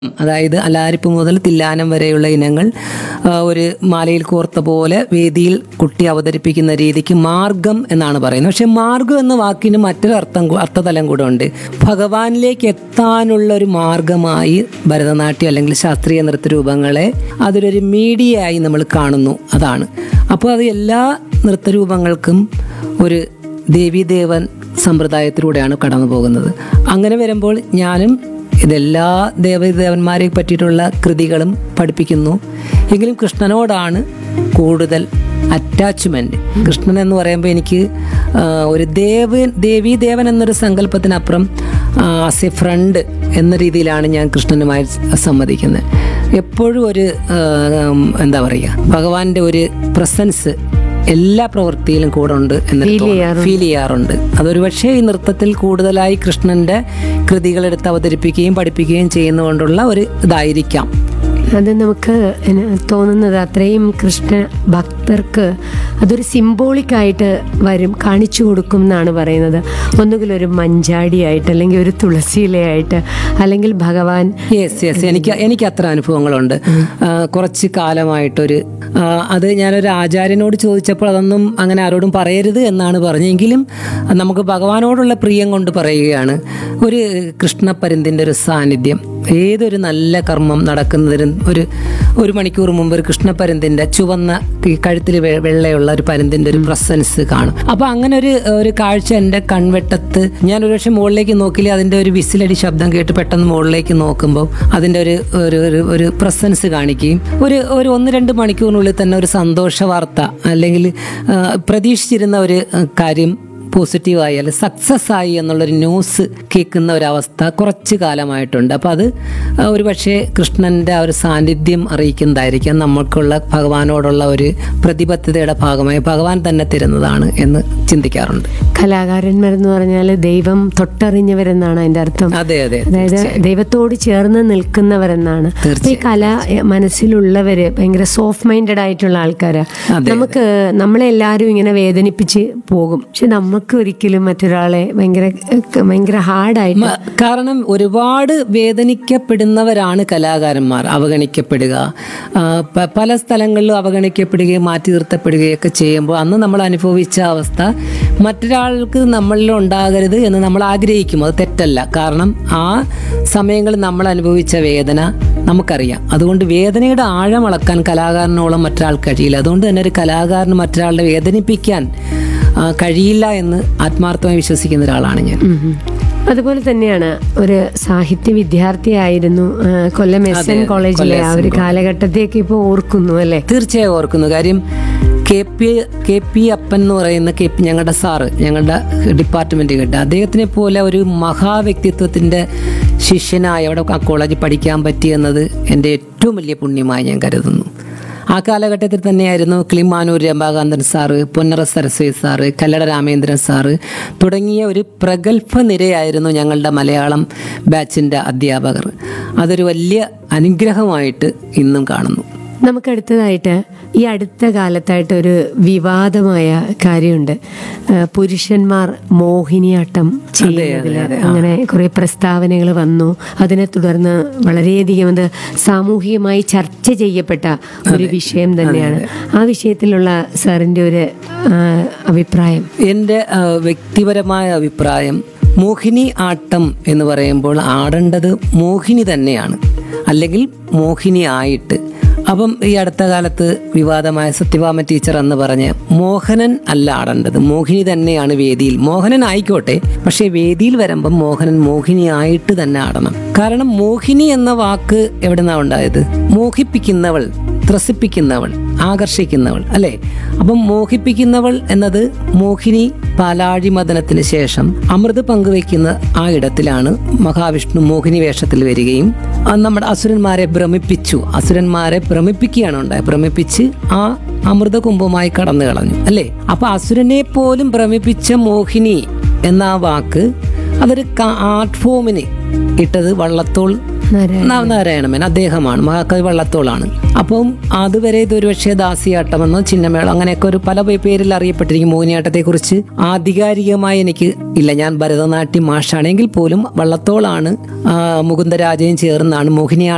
അതായത് അലാരിപ്പ് മുതൽ തില്ലാനം വരെയുള്ള ഇനങ്ങൾ ആ, ഒരു മാലയിൽ കോർത്ത പോലെ വേദിയിൽ കുട്ടി അവതരിപ്പിക്കുന്ന രീതിക്ക് മാർഗം എന്നാണ് പറയുന്നത് പക്ഷെ മാർഗം എന്ന വാക്കിന് മറ്റൊരു അർത്ഥം കൂ- അർത്ഥതലം കൂടെ ഉണ്ട് ഭഗവാനിലേക്ക് എത്താനുള്ള ഒരു മാർഗമായി ഭരതനാട്യം അല്ലെങ്കിൽ ശാസ്ത്രീയ നൃത്തരൂപങ്ങളെ അതൊരു മീഡിയ ആയി നമ്മൾ കാണുന്നു അതാണ് അപ്പോൾ അത് എല്ലാ നൃത്തരൂപങ്ങൾക്കും ഒരു ദേവീദേവൻ സമ്പ്രദായത്തിലൂടെയാണ് കടന്നു പോകുന്നത് അങ്ങനെ വരുമ്പോൾ ഞാനും ഇതെല്ലാ ദേവദേവന്മാരെ പറ്റിയിട്ടുള്ള കൃതികളും പഠിപ്പിക്കുന്നു എങ്കിലും കൃഷ്ണനോടാണ് കൂടുതൽ അറ്റാച്ച്മെന്റ് കൃഷ്ണൻ എന്ന് പറയുമ്പോൾ എനിക്ക് ആ, ഒരു ദേവൻ ദേവീ ദേവൻ എന്നൊരു സങ്കല്പത്തിനപ്പുറം ആസ് എ ഫ്രണ്ട് എന്ന രീതിയിലാണ് ഞാൻ കൃഷ്ണനുമായി സമ്മതിക്കുന്നത് എപ്പോഴും ഒരു ആ, ഉം, എന്താ പറയുക ഭഗവാന്റെ ഒരു പ്രസൻസ് എല്ലാ പ്രവൃത്തിയിലും കൂടെ ഉണ്ട് എന്ന് ഫീൽ ചെയ്യാറുണ്ട് അതൊരു പക്ഷേ ഈ നൃത്തത്തിൽ കൂടുതലായി കൃഷ്ണന്റെ കൃതികളെടുത്ത് അവതരിപ്പിക്കുകയും പഠിപ്പിക്കുകയും ചെയ്യുന്നതുകൊണ്ടുള്ള ഒരു ഇതായിരിക്കാം അത് നമുക്ക് എന- തോന്നുന്നത് അത്രയും കൃഷ്ണ ഭക്തർക്ക് അതൊരു സിംബോളിക് ആയിട്ട് വരും കാണിച്ചു കൊടുക്കും എന്നാണ് പറയുന്നത് ഒന്നുകിൽ ഒരു മഞ്ചാടിയായിട്ട് അല്ലെങ്കിൽ ഒരു തുളസിയിലയായിട്ട് അല്ലെങ്കിൽ ഭഗവാൻ യെസ് യെസ് എനിക്ക് എനിക്ക് അത്ര അനുഭവങ്ങളുണ്ട് ആ, കുറച്ച് കാലമായിട്ടൊരു ആ, അത് ഞാനൊരു ആചാര്യനോട് ചോദിച്ചപ്പോൾ അതൊന്നും അങ്ങനെ ആരോടും പറയരുത് എന്നാണ് പറഞ്ഞെങ്കിലും നമുക്ക് ഭഗവാനോടുള്ള പ്രിയം കൊണ്ട് പറയുകയാണ് ഒരു കൃഷ്ണപ്പരുന്തിൻ്റെ ഒരു സാന്നിധ്യം ഏതൊരു നല്ല കർമ്മം നടക്കുന്നതിനും ഒരു ഒരു മണിക്കൂർ മുമ്പ് ഒരു കൃഷ്ണപ്പരുന്തിൻ്റെ ചുവന്ന ഈ കഴുത്തിൽ വെ- വെള്ളയുള്ള ഒരു പരുന്തിൻ്റെ ഒരു പ്രസൻസ് കാണും അപ്പോൾ അങ്ങനെ ഒരു ഒരു കാഴ്ച എൻ്റെ കൺവെട്ടത്ത് ഞാൻ ഒരു പക്ഷേ മുകളിലേക്ക് നോക്കില്ല അതിൻ്റെ ഒരു വിസിലടി ശബ്ദം കേട്ട് പെട്ടെന്ന് മുകളിലേക്ക് നോക്കുമ്പോൾ അതിൻ്റെ ഒരു ഒരു ഒരു ഒരു പ്രസൻസ് കാണിക്കുകയും ഒരു ഒരു ഒന്ന് രണ്ട് മണിക്കൂറിനുള്ളിൽ തന്നെ ഒരു സന്തോഷ വാർത്ത അല്ലെങ്കിൽ ആ, പ്രതീക്ഷിച്ചിരുന്ന ഒരു ആ, കാര്യം പോസിറ്റീവായി അല്ലെങ്കിൽ സക്സസ് ആയി എന്നുള്ളൊരു ന്യൂസ് കേൾക്കുന്ന ഒരവസ്ഥ കുറച്ച് കാലമായിട്ടുണ്ട് അപ്പോൾ അത് ആ, ഒരു പക്ഷേ കൃഷ്ണൻ്റെ ആ ഒരു സാന്നിധ്യം അറിയിക്കുന്നതായിരിക്കാം നമ്മൾക്കുള്ള ഭഗവാനോടുള്ള ഒരു പ്രതിബദ്ധതയുടെ ഭാഗമായി ഭഗവാൻ തന്നെ തരുന്നതാണ് എന്ന് ചിന്തിക്കാറുണ്ട് കലാകാരന്മാരെന്ന് പറഞ്ഞാൽ ദൈവം തൊട്ടറിഞ്ഞവരെന്നാണ് അതിന്റെ അർത്ഥം അതെ അതെ അതായത് ദൈവത്തോട് ചേർന്ന് നിൽക്കുന്നവരെന്നാണ് അപ്പൊ ഈ കല എ, മനസ്സിലുള്ളവര് ഭയങ്കര സോഫ്റ്റ് മൈൻഡഡ് ആയിട്ടുള്ള ആൾക്കാരാ നമുക്ക് നമ്മളെ എല്ലാവരും ഇങ്ങനെ വേദനിപ്പിച്ച് പോകും പക്ഷെ നമുക്ക് ഒരിക്കലും മറ്റൊരാളെ ഭയങ്കര ഭയങ്കര ഹാർഡായിട്ട് മ- കാരണം ഒരുപാട് വേദനിക്കപ്പെടുന്നവരാണ് കലാകാരന്മാർ അവഗണിക്കപ്പെടുക ആ, പ- പല സ്ഥലങ്ങളിലും അവഗണിക്കപ്പെടുകയും മാറ്റി നിർത്തപ്പെടുകയൊക്കെ ചെയ്യുമ്പോൾ അന്ന് നമ്മൾ അനുഭവിച്ച അവസ്ഥ മറ്റൊരാൾക്ക് നമ്മളിൽ ഉണ്ടാകരുത് എന്ന് നമ്മൾ ആഗ്രഹിക്കും അത് തെറ്റല്ല കാരണം ആ സമയങ്ങളിൽ നമ്മൾ അനുഭവിച്ച വേദന നമുക്കറിയാം അതുകൊണ്ട് വേദനയുടെ ആഴം അളക്കാൻ കലാകാരനോളം മറ്റൊരാൾക്ക് കഴിയില്ല അതുകൊണ്ട് തന്നെ ഒരു കലാകാരന് മറ്റൊരാളെ വേദനിപ്പിക്കാൻ ആ, കഴിയില്ല എന്ന് ആത്മാർത്ഥമായി വിശ്വസിക്കുന്ന ഒരാളാണ് ഞാൻ ഉം. അതുപോലെ തന്നെയാണ് ഒരു സാഹിത്യ വിദ്യാർത്ഥിയായിരുന്നു ആ, കൊല്ലം എസ് എൻ കോളേജിലെ ആ ഒരു കാലഘട്ടത്തേക്ക് ഇപ്പോൾ ഓർക്കുന്നു അല്ലേ തീർച്ചയായും ഓർക്കുന്നു കാര്യം K P K P Appan എന്ന് പറയുന്ന കെ പി ഞങ്ങളുടെ സാറ് ഞങ്ങളുടെ ഡിപ്പാർട്ട്മെന്റ് കേട്ട് അദ്ദേഹത്തിനെ പോലെ ഒരു മഹാവ്യക്തിത്വത്തിന്റെ ശിഷ്യനായി അവിടെ ആ കോളേജിൽ പഠിക്കാൻ പറ്റിയെന്നത് എൻ്റെ ഏറ്റവും വലിയ പുണ്യമായി ഞാൻ കരുതുന്നു ആ കാലഘട്ടത്തിൽ തന്നെയായിരുന്നു Kilimanoor Ramakanthan sir Ponnara Saraswathi sir Kallada Ramendran sir തുടങ്ങിയ ഒരു പ്രഗത്ഭ നിരയായിരുന്നു ഞങ്ങളുടെ മലയാളം ബാച്ചിൻ്റെ അധ്യാപകർ അതൊരു വലിയ അനുഗ്രഹമായിട്ട് ഇന്നും കാണുന്നു നമുക്കടുത്തതായിട്ട് ഈ അടുത്ത കാലത്തായിട്ട് ഒരു വിവാദമായ കാര്യമുണ്ട് ആ, പുരുഷന്മാർ മോഹിനിയാട്ടം ചെയ്യുന്നതിൽ അങ്ങനെ കുറെ പ്രസ്താവനകൾ വന്നു അതിനെ തുടർന്ന് വളരെയധികം അത് സാമൂഹികമായി ചർച്ച ചെയ്യപ്പെട്ട ഒരു വിഷയം തന്നെയാണ് ആ വിഷയത്തിലുള്ള സാറിന്റെ ഒരു ആ, അഭിപ്രായം എൻ്റെ ആ, വ്യക്തിപരമായ അഭിപ്രായം മോഹിനി ആട്ടം എന്ന് പറയുമ്പോൾ ആടേണ്ടത് മോഹിനി തന്നെയാണ് അല്ലെങ്കിൽ മോഹിനി ആയിട്ട് അപ്പം ഈ അടുത്ത കാലത്ത് വിവാദമായ സത്യഭാമ ടീച്ചർ എന്ന് പറഞ്ഞ് മോഹനൻ അല്ല ആടേണ്ടത് മോഹിനി തന്നെയാണ് വേദിയിൽ മോഹനൻ ആയിക്കോട്ടെ പക്ഷേ വേദിയിൽ വരുമ്പം മോഹനൻ മോഹിനി ആയിട്ട് തന്നെ ആടണം കാരണം മോഹിനി എന്ന വാക്ക് എവിടെ നിന്നാണ് ഉണ്ടായത് മോഹിപ്പിക്കുന്നവൾ ത്രസിപ്പിക്കുന്നവൾ ആകർഷിക്കുന്നവൾ അല്ലേ അപ്പം മോഹിപ്പിക്കുന്നവൾ എന്നത് മോഹിനി പാലാഴി മദനത്തിന് ശേഷം അമൃത് പങ്കുവെക്കുന്ന ആ ഇടത്തിലാണ് മഹാവിഷ്ണു മോഹിനി വേഷത്തിൽ വരികയും ആ നമ്മുടെ അസുരന്മാരെ ഭ്രമിപ്പിച്ചു അസുരന്മാരെ ഭ്രമിപ്പിക്കുകയാണ് ഉണ്ടായത് ഭ്രമിപ്പിച്ച് ആ അമൃത കുംഭമായി കടന്നു കളഞ്ഞു അല്ലേ അപ്പൊ അസുരനെ പോലും ഭ്രമിപ്പിച്ച മോഹിനി എന്ന ആ വാക്ക് അതൊരു ആർട്ട് ഫോമിന് ഇട്ടത് വള്ളത്തോൾ നാരായണ നാ- നാരായണമേൻ അദ്ദേഹമാണ് മഹാകവി വള്ളത്തോളാണ് അപ്പം അതുവരെ ഇത് ഒരുപക്ഷെ ദാസിയാട്ടമെന്നോ ചിന്നമേളോ അങ്ങനെയൊക്കെ ഒരു പല പേ- പേരിൽ അറിയപ്പെട്ടിരിക്കും മോഹിനിയാട്ടത്തെ കുറിച്ച് ആധികാരികമായി എനിക്ക് ഇല്ല ഞാൻ ഭരതനാട്യം മാഷാണെങ്കിൽ പോലും വള്ളത്തോളാണ് ആ, മുകുന്ദരാജയും ചേർന്നാണ് മോഹിനിയാട്ടം